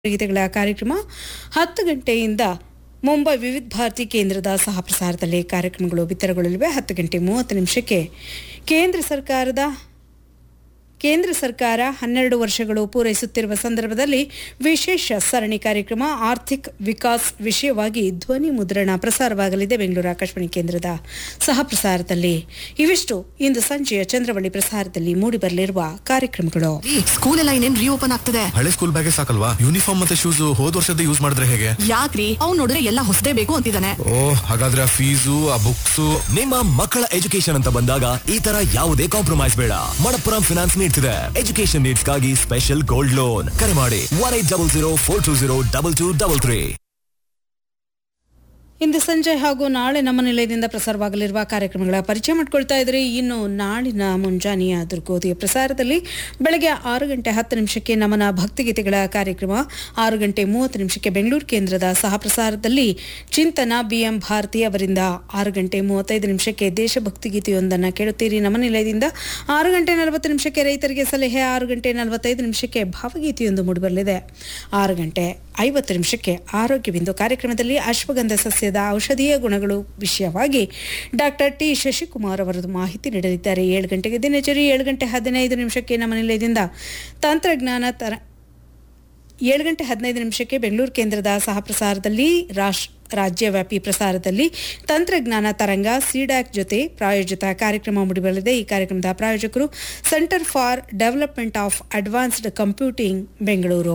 ಗೀತೆಗಳ ಕಾರ್ಯಕ್ರಮ ಹತ್ತು ಗಂಟೆಯಿಂದ ಮುಂಬೈ ವಿವಿಧ ಭಾರತಿ ಕೇಂದ್ರದ ಸಹ ಪ್ರಸಾರದಲ್ಲಿ ಕಾರ್ಯಕ್ರಮಗಳು ಬಿತ್ತರಗೊಳ್ಳಲಿವೆ ಹತ್ತು ಗಂಟೆ ಮೂವತ್ತು ನಿಮಿಷಕ್ಕೆ ಕೇಂದ್ರ ಸರ್ಕಾರದ ಕೇಂದ್ರ ಸರ್ಕಾರ ಹನ್ನೆರಡು ವರ್ಷಗಳು ಪೂರೈಸುತ್ತಿರುವ ಸಂದರ್ಭದಲ್ಲಿ ವಿಶೇಷ ಸರಣಿ ಕಾರ್ಯಕ್ರಮ ಆರ್ಥಿಕ್ ವಿಕಾಸ್ ವಿಷಯವಾಗಿ ಧ್ವನಿ ಮುದ್ರಣ ಪ್ರಸಾರವಾಗಲಿದೆ ಬೆಂಗಳೂರು ಆಕಾಶವಾಣಿ ಕೇಂದ್ರದ ಸಹ ಪ್ರಸಾರದಲ್ಲಿ ಇವಿಷ್ಟು ಇಂದು ಸಂಜೆಯ ಚಂದ್ರವಳ್ಳಿ ಪ್ರಸಾರದಲ್ಲಿ ಮೂಡಿಬರಲಿರುವ ಕಾರ್ಯಕ್ರಮಗಳು ಸ್ಕೂಲ್ ಎಲ್ಲ ಇನ್ನೇನ್ ರೀಓಪನ್ ಆಗ್ತದೆ ಹಳೆ ಸ್ಕೂಲ್ ಬ್ಯಾಗೆ ಸಾಕಲ್ವಾ ಯೂನಿಫಾರ್ಮ್ ಮತ್ತೆ ಶೂಸ್ ಹೋದ್ ವರ್ಷದ ಯೂಸ್ ಮಾಡಿದ್ರೆ ಹೇಗೆ ಯಾಕ್ರಿ ಅವ್ನ್ ನೋಡಿದ್ರೆ ಎಲ್ಲ ಹೊಸದೇ ಬೇಕು ಅಂತಿದ್ದಾನೆ ಓ ಹಾಗಾದ್ರೆ ಆ ಫೀಸು ಆ ಬುಕ್ಸು ನಿಮ್ಮ ಮಕ್ಕಳ ಎಜುಕೇಶನ್ ಅಂತ ಬಂದಾಗ ಈ ತರ ಯಾವುದೇ ಕಾಂಪ್ರಮೈಸ್ ಬೇಡ ಮಣಪ್ಪುರಂ ಫಿನಾನ್ಸ್ ನೀಡ್ತಿದೆ ಎಜುಕೇಶನ್ ನೀಡ್ಸ್ಗಾಗಿ ಸ್ಪೆಷಲ್ ಗೋಲ್ಡ್ ಲೋನ್ ಕರೆ ಮಾಡಿ one eight double zero four two zero double two double three ಇಂದು ಸಂಜೆ ಹಾಗೂ ನಾಳೆ ನಮ್ಮ ನಿಲಯದಿಂದ ಪ್ರಸಾರವಾಗಲಿರುವ ಕಾರ್ಯಕ್ರಮಗಳ ಪರಿಚಯ ಮಾಡ್ಕೊಳ್ತಾ ಇದ್ರೆ ಇನ್ನು ನಾಳಿನ ಮುಂಜಾನೆಯ ದುರ್ಗೋದಿಯ ಪ್ರಸಾರದಲ್ಲಿ ಬೆಳಗ್ಗೆ ಆರು ಗಂಟೆ ಹತ್ತು ನಿಮಿಷಕ್ಕೆ ನಮನ ಭಕ್ತಿಗೀತೆಗಳ ಕಾರ್ಯಕ್ರಮ ಆರು ಗಂಟೆ ಮೂವತ್ತು ನಿಮಿಷಕ್ಕೆ ಬೆಂಗಳೂರು ಕೇಂದ್ರದ ಸಹ ಪ್ರಸಾರದಲ್ಲಿ ಚಿಂತನ ಬಿಎಂ ಭಾರತಿ ಅವರಿಂದ ಆರು ಗಂಟೆ ಮೂವತ್ತೈದು ನಿಮಿಷಕ್ಕೆ ದೇಶಭಕ್ತಿ ಗೀತೆಯೊಂದನ್ನು ಕೇಳುತ್ತೀರಿ ನಮ್ಮ ನಿಲಯದಿಂದ ಆರು ಗಂಟೆ ನಲವತ್ತು ನಿಮಿಷಕ್ಕೆ ರೈತರಿಗೆ ಸಲಹೆ ಆರು ಗಂಟೆ ನಲವತ್ತೈದು ನಿಮಿಷಕ್ಕೆ ಭಾವಗೀತೆಯೊಂದು ಮೂಡಿಬರಲಿದೆ ಆರು ಗಂಟೆ ಐವತ್ತು ನಿಮಿಷಕ್ಕೆ ಆರೋಗ್ಯ ಬಿಂದು ಕಾರ್ಯಕ್ರಮದಲ್ಲಿ ಅಶ್ವಗಂಧ ಸಸ್ಯದ ಔಷಧೀಯ ಗುಣಗಳು ವಿಷಯವಾಗಿ ಡಾಕ್ಟರ್ ಟಿ ಶಶಿಕುಮಾರ್ ಅವರದು ಮಾಹಿತಿ ನೀಡಲಿದ್ದಾರೆ ಏಳು ಗಂಟೆಗೆ ದಿನಚರಿ ಏಳು ಗಂಟೆ ಹದಿನೈದು ನಿಮಿಷಕ್ಕೆ ನಮ್ಮ ನಿಲಯದಿಂದ ತಂತ್ರಜ್ಞಾನ ತರ ಏಳು ಗಂಟೆ ಹದಿನೈದು ನಿಮಿಷಕ್ಕೆ ಬೆಂಗಳೂರು ಕೇಂದ್ರದ ಸಹ ಪ್ರಸಾರದಲ್ಲಿ ರಾಷ್ಟ್ರ ರಾಜ್ಯವ್ಯಾಪಿ ಪ್ರಸಾರದಲ್ಲಿ ತಂತ್ರಜ್ಞಾನ ತರಂಗ ಸಿಡ್ಯಾಕ್ ಜೊತೆ ಪ್ರಾಯೋಜಿತ ಕಾರ್ಯಕ್ರಮ ಮೂಡಿಬರಲಿದೆ ಈ ಕಾರ್ಯಕ್ರಮದ ಪ್ರಾಯೋಜಕರು centre for development of advanced computing Bengaluru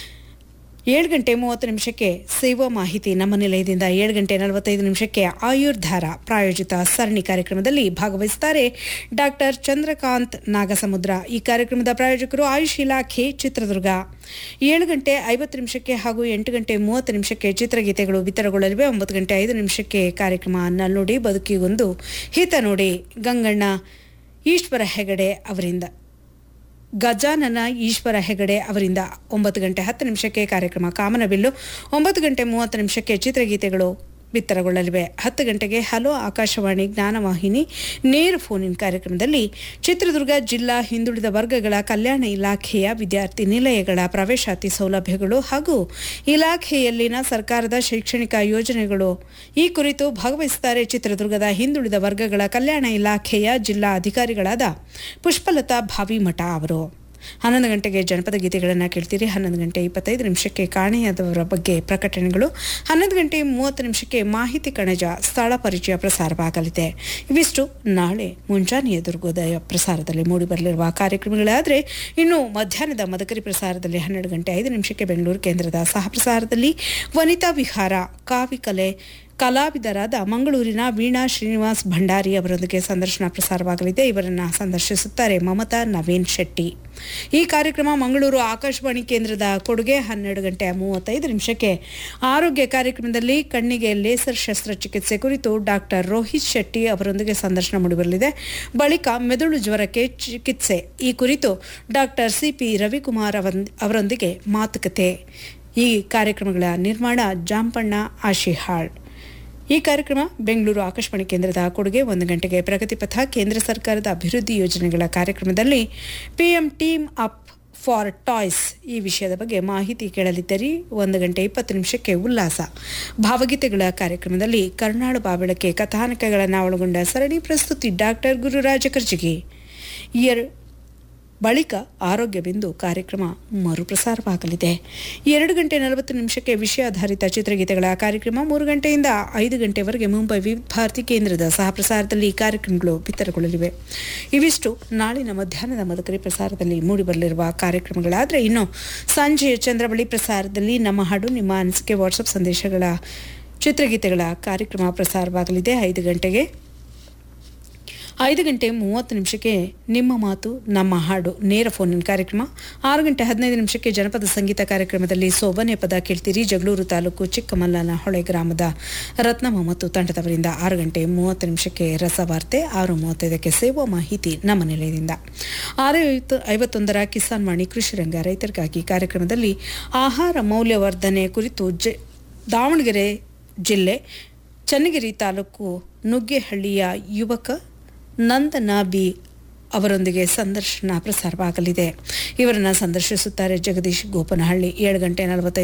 ಏಳು ಗಂಟೆ ಮೂವತ್ತು ನಿಮಿಷಕ್ಕೆ ಸೇವಾ ಮಾಹಿತಿ ನಮ್ಮ ನಿಲಯದಿಂದ ಏಳು ಗಂಟೆ ನಲವತ್ತೈದು ನಿಮಿಷಕ್ಕೆ ಆಯುರ್ಧಾರ ಪ್ರಾಯೋಜಿತ ಸರಣಿ ಕಾರ್ಯಕ್ರಮದಲ್ಲಿ ಭಾಗವಹಿಸುತ್ತಾರೆ ಡಾಕ್ಟರ್ ಚಂದ್ರಕಾಂತ್ ನಾಗಸಮುದ್ರ ಈ ಕಾರ್ಯಕ್ರಮದ ಪ್ರಾಯೋಜಕರು ಆಯುಷ್ ಇಲಾಖೆ ಚಿತ್ರದುರ್ಗ ಏಳು ಗಂಟೆ ಐವತ್ತು ನಿಮಿಷಕ್ಕೆ ಹಾಗೂ ಎಂಟು ಗಂಟೆ ಮೂವತ್ತು ನಿಮಿಷಕ್ಕೆ ಚಿತ್ರಗೀತೆಗಳು ಬಿತ್ತರಗೊಳ್ಳಲಿವೆ ಒಂಬತ್ತು ಗಂಟೆ ಐದು ನಿಮಿಷಕ್ಕೆ ಕಾರ್ಯಕ್ರಮ ನಲ್ನುಡಿ ಬದುಕಿಗೊಂದು ಹಿತ ನೋಡಿ ಗಂಗಣ್ಣ ಈಶ್ವರ ಹೆಗಡೆ ಅವರಿಂದ ಗಜಾನನ ಈಶ್ವರ ಹೆಗಡೆ ಅವರಿಂದ ಒಂಬತ್ತು ಗಂಟೆ ಹತ್ತು ನಿಮಿಷಕ್ಕೆ ಕಾರ್ಯಕ್ರಮ ಕಾಮನಬಿಲ್ಲು ಒಂಬತ್ತು ಗಂಟೆ ಮೂವತ್ತು ನಿಮಿಷಕ್ಕೆ ಚಿತ್ರಗೀತೆಗಳು ಬಿತ್ತರಗೊಳ್ಳಲಿವೆ ಹತ್ತು ಗಂಟೆಗೆ ಹಲೋ ಆಕಾಶವಾಣಿ ಜ್ಞಾನವಾಹಿನಿ ನೇರ ಫೋನ್ ಕಾರ್ಯಕ್ರಮದಲ್ಲಿ ಚಿತ್ರದುರ್ಗ ಜಿಲ್ಲಾ ಹಿಂದುಳಿದ ವರ್ಗಗಳ ಕಲ್ಯಾಣ ಇಲಾಖೆಯ ವಿದ್ಯಾರ್ಥಿ ನಿಲಯಗಳ ಪ್ರವೇಶಾತಿ ಸೌಲಭ್ಯಗಳು ಹಾಗೂ ಇಲಾಖೆಯಲ್ಲಿನ ಸರ್ಕಾರದ ಶೈಕ್ಷಣಿಕ ಯೋಜನೆಗಳು ಈ ಕುರಿತು ಭಾಗವಹಿಸುತ್ತಾರೆ ಚಿತ್ರದುರ್ಗದ ಹಿಂದುಳಿದ ವರ್ಗಗಳ ಕಲ್ಯಾಣ ಇಲಾಖೆಯ ಜಿಲ್ಲಾ ಅಧಿಕಾರಿಗಳಾದ ಪುಷ್ಪಲತಾ ಭಾವಿಮಠ ಅವರು ಹನ್ನೊಂದು ಗಂಟೆಗೆ ಜನಪದ ಗೀತೆಗಳನ್ನು ಕೇಳ್ತೀರಿ ಹನ್ನೊಂದು ಗಂಟೆ ಇಪ್ಪತ್ತೈದು ನಿಮಿಷಕ್ಕೆ ಕಾಣೆಯಾದವರ ಬಗ್ಗೆ ಪ್ರಕಟಣೆಗಳು ಹನ್ನೊಂದು ಗಂಟೆ ಮೂವತ್ತು ನಿಮಿಷಕ್ಕೆ ಮಾಹಿತಿ ಕಣಜ ಸ್ಥಳ ಪರಿಚಯ ಪ್ರಸಾರವಾಗಲಿದೆ ಇವಿಷ್ಟು ನಾಳೆ ಮುಂಜಾನೆಯ ದುರ್ಗೋದಯ ಪ್ರಸಾರದಲ್ಲಿ ಮೂಡಿಬರಲಿರುವ ಕಾರ್ಯಕ್ರಮಗಳಾದರೆ ಇನ್ನು ಮಧ್ಯಾಹ್ನದ ಮದಕರಿ ಪ್ರಸಾರದಲ್ಲಿ ಹನ್ನೆರಡು ಗಂಟೆ ಐದು ನಿಮಿಷಕ್ಕೆ ಬೆಂಗಳೂರು ಕೇಂದ್ರದ ಸಹ ಪ್ರಸಾರದಲ್ಲಿ ವನಿತಾ ವಿಹಾರ ಕಾವಿಕಲೆ ಕಲಾವಿದರಾದ ಮಂಗಳೂರಿನ ವೀಣಾ ಶ್ರೀನಿವಾಸ್ ಭಂಡಾರಿ ಅವರೊಂದಿಗೆ ಸಂದರ್ಶನ ಪ್ರಸಾರವಾಗಲಿದೆ ಇವರನ್ನ ಸಂದರ್ಶಿಸುತ್ತಾರೆ ಮಮತಾ ನವೀನ್ ಶೆಟ್ಟಿ ಈ ಕಾರ್ಯಕ್ರಮ ಮಂಗಳೂರು ಆಕಾಶವಾಣಿ ಕೇಂದ್ರದ ಕೊಡುಗೆ ಹನ್ನೆರಡು ಗಂಟೆ ಮೂವತ್ತೈದು ನಿಮಿಷಕ್ಕೆ ಆರೋಗ್ಯ ಕಾರ್ಯಕ್ರಮದಲ್ಲಿ ಕಣ್ಣಿಗೆ ಲೇಸರ್ ಶಸ್ತ್ರಚಿಕಿತ್ಸೆ ಕುರಿತು ಡಾಕ್ಟರ್ ರೋಹಿತ್ ಶೆಟ್ಟಿ ಅವರೊಂದಿಗೆ ಸಂದರ್ಶನ ಮೂಡಿಬರಲಿದೆ ಬಳಿಕ ಮೆದುಳು ಜ್ವರಕ್ಕೆ ಚಿಕಿತ್ಸೆ ಈ ಕುರಿತು ಡಾಕ್ಟರ್ ಸಿಪಿ ರವಿಕುಮಾರ್ ಅವರೊಂದಿಗೆ ಮಾತುಕತೆ ಈ ಕಾರ್ಯಕ್ರಮಗಳ ನಿರ್ಮಾಣ ಜಾಂಪಣ್ಣ ಆಶಿಹಾಳ್ ಈ ಕಾರ್ಯಕ್ರಮ ಬೆಂಗಳೂರು ಆಕಾಶವಾಣಿ ಕೇಂದ್ರದ ಕೊಡುಗೆ ಒಂದು ಗಂಟೆಗೆ ಪ್ರಗತಿ ಪಥ ಕೇಂದ್ರ ಸರ್ಕಾರದ ಅಭಿವೃದ್ಧಿ ಯೋಜನೆಗಳ ಕಾರ್ಯಕ್ರಮದಲ್ಲಿ PM team up for toys ಈ ವಿಷಯದ ಬಗ್ಗೆ ಮಾಹಿತಿ ಕೇಳಲಿದ್ದೀರಿ ಒಂದು ಗಂಟೆ ಇಪ್ಪತ್ತು ನಿಮಿಷಕ್ಕೆ ಉಲ್ಲಾಸ ಭಾವಗೀತೆಗಳ ಕಾರ್ಯಕ್ರಮದಲ್ಲಿ ಕರ್ನಾಳು ಬಾಬೆಳಕೆ ಕಥಾನಕಗಳನ್ನು ಒಳಗೊಂಡ ಸರಣಿ ಪ್ರಸ್ತುತಿ ಡಾಕ್ಟರ್ ಗುರುರಾಜ ಕರ್ಜಿಗಿ ಎರ್ ಬಳಿಕ ಆರೋಗ್ಯ ಬಿಂದು ಕಾರ್ಯಕ್ರಮ ಮರುಪ್ರಸಾರವಾಗಲಿದೆ ಎರಡು ಗಂಟೆ ನಲವತ್ತು ನಿಮಿಷಕ್ಕೆ ವಿಷಯಾಧಾರಿತ ಚಿತ್ರಗೀತೆಗಳ ಕಾರ್ಯಕ್ರಮ ಮೂರು ಗಂಟೆಯಿಂದ ಐದು ಗಂಟೆವರೆಗೆ ಮುಂಬೈ ವಿವಿಧ ಭಾರತಿ ಕೇಂದ್ರದ ಸಹ ಪ್ರಸಾರದಲ್ಲಿ ಈ ಕಾರ್ಯಕ್ರಮಗಳು ಬಿತ್ತರಗೊಳ್ಳಲಿವೆ ಇವಿಷ್ಟು ನಾಳಿನ ಮಧ್ಯಾಹ್ನದ ಮದಕರಿ ಪ್ರಸಾರದಲ್ಲಿ ಮೂಡಿಬರಲಿರುವ ಕಾರ್ಯಕ್ರಮಗಳಾದರೆ ಇನ್ನು ಸಂಜೆಯ ಚಂದ್ರಬಳಿ ಪ್ರಸಾರದಲ್ಲಿ ನಮ್ಮ ಹಾಡು ನಿಮ್ಮ ಅನಿಸಿಕೆ ವಾಟ್ಸಪ್ ಸಂದೇಶಗಳ ಚಿತ್ರಗೀತೆಗಳ ಕಾರ್ಯಕ್ರಮ ಪ್ರಸಾರವಾಗಲಿದೆ ಐದು ಗಂಟೆಗೆ ಐದು ಗಂಟೆ ಮೂವತ್ತು ನಿಮಿಷಕ್ಕೆ ನಿಮ್ಮ ಮಾತು ನಮ್ಮ ಹಾಡು ನೇರ ಫೋನಿನ ಕಾರ್ಯಕ್ರಮ ಆರು ಗಂಟೆ ಹದಿನೈದು ನಿಮಿಷಕ್ಕೆ ಜನಪದ ಸಂಗೀತ ಕಾರ್ಯಕ್ರಮದಲ್ಲಿ ಸೋಬನೆ ಪದ ಕೇಳ್ತೀರಿ ಜಗಳೂರು ತಾಲೂಕು ಚಿಕ್ಕಮಲ್ಲನ ಹೊಳೆ ಗ್ರಾಮದ ರತ್ನಮ್ಮ ಮತ್ತು ತಂಡದವರಿಂದ ಆರು ಗಂಟೆ ಮೂವತ್ತು ನಿಮಿಷಕ್ಕೆ ರಸವಾರ್ತೆ ಆರು ಮೂವತ್ತೈದಕ್ಕೆ ಸೇವಾ ಮಾಹಿತಿ ನಮ್ಮ ನಿಲಯದಿಂದ ಆರು ಐವತ್ತು ಐವತ್ತೊಂದರ ಕಿಸಾನ್ ವಾಣಿ ಕೃಷಿ ರಂಗ ರೈತರಿಗಾಗಿ ಕಾರ್ಯಕ್ರಮದಲ್ಲಿ ಆಹಾರ ಮೌಲ್ಯವರ್ಧನೆ ಕುರಿತು ಜ ದಾವಣಗೆರೆ ಜಿಲ್ಲೆ ಚನ್ನಗಿರಿ ತಾಲೂಕು ನುಗ್ಗೆಹಳ್ಳಿಯ ಯುವಕ ನಂದನ ಬಿ ಅವರೊಂದಿಗೆ ಸಂದರ್ಶನ ಪ್ರಸಾರವಾಗಲಿದೆ ಇವರನ್ನ ಸಂದರ್ಶಿಸುತ್ತಾರೆ ಜಗದೀಶ್ ಗೋಪನಹಳ್ಳಿ ಏಳು ಗಂಟೆ ನಲವತ್ತೈದು